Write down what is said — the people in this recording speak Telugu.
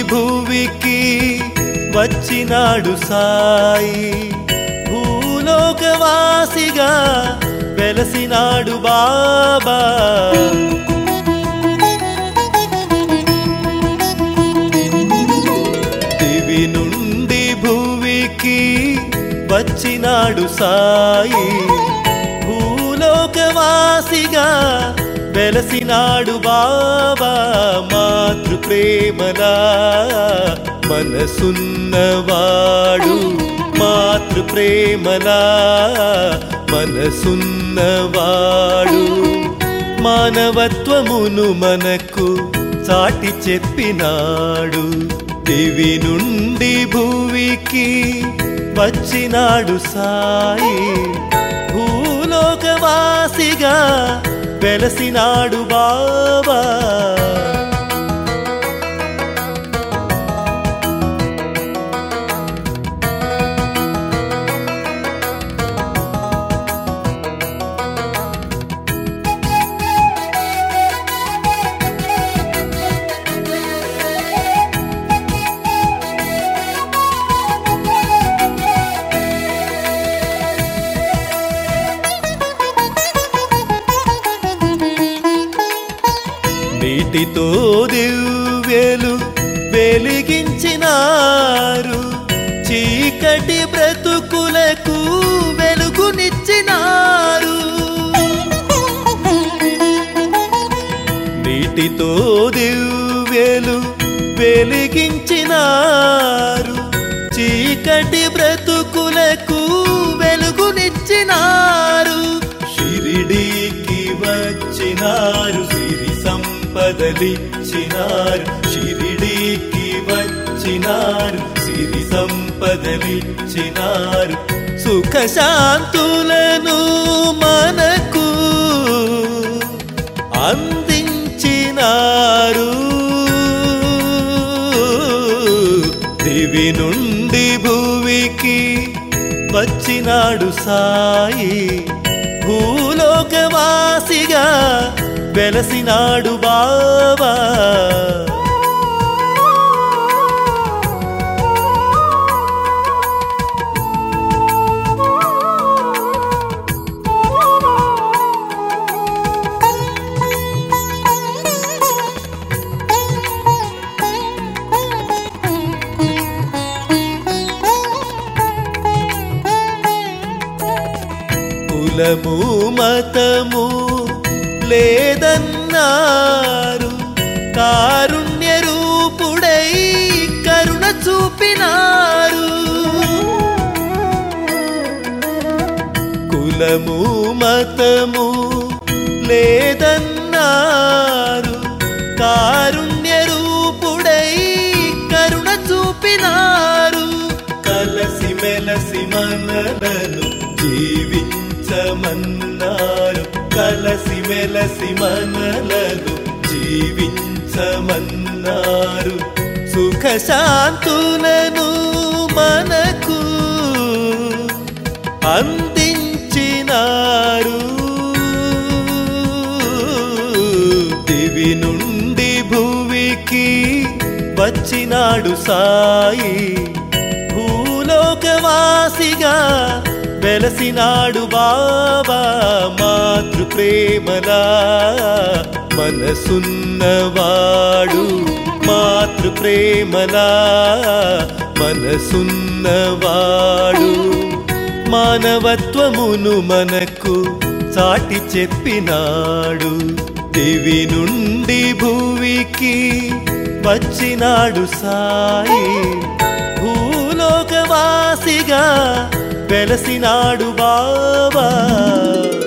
భూవికి వచ్చినాడు సాయి భూలోకవాసిగా వెలసినాడు బాబా దివి నుండి భూమికి వచ్చినాడు సాయి భూలోకవాసిగా వెలసినాడు బాబా మాతృ ప్రేమలా మనసున్నవాడు మాతృ ప్రేమలా మనసున్నవాడు మానవత్వమును మనకు చాటి చెప్పినాడు దివి నుండి భూమికి వచ్చినాడు సాయి భూలోకవాసిగా వెలసినాడు బాబా నీటితో దివ్యలు వెలిగించినారు చీకటి బ్రతుకులకు వెలుగునిచ్చినారు నీటితో దివ్యలు వెలిగించినారు చీకటి బ్రతుకులకు వెలుగునిచ్చినారు షిరిడీకి వచ్చినారు సిరి సంపదలిచ్చినారు షిరిడీకి వచ్చినారు సిరి సంపదలిచ్చినారు సుఖ శాంతులను మనకు అందించినారు దివి నుండి భూమికి వచ్చినాడు సాయి భూలోకవాసిగా వెలసినాడు బాబా కులము మతము లేదన్నారు కారుణ్య రూపుడై కరుణ చూపినారు కులము మతము లేదన్నారు కారుణ్య రూపుడై కరుణ చూపినారు కలసి మెలసి మనలను జీవించమన్నారు కలసి మెలసి మనలను జీవించమన్నారు సుఖ శాంతులను మనకు అందించినారు దివి నుండి భూమికి వచ్చినాడు సాయి భూలోకవాసిగా వెలసినాడు బాబా మాతృ ప్రేమలా మనసున్నవాడు మాతృ ప్రేమలా మనసున్నవాడు మానవత్వమును మనకు చాటి చెప్పినాడు దివి నుండి భూమికి వచ్చినాడు సాయి భూలోకవాసిగా వెలసినాడు బాబా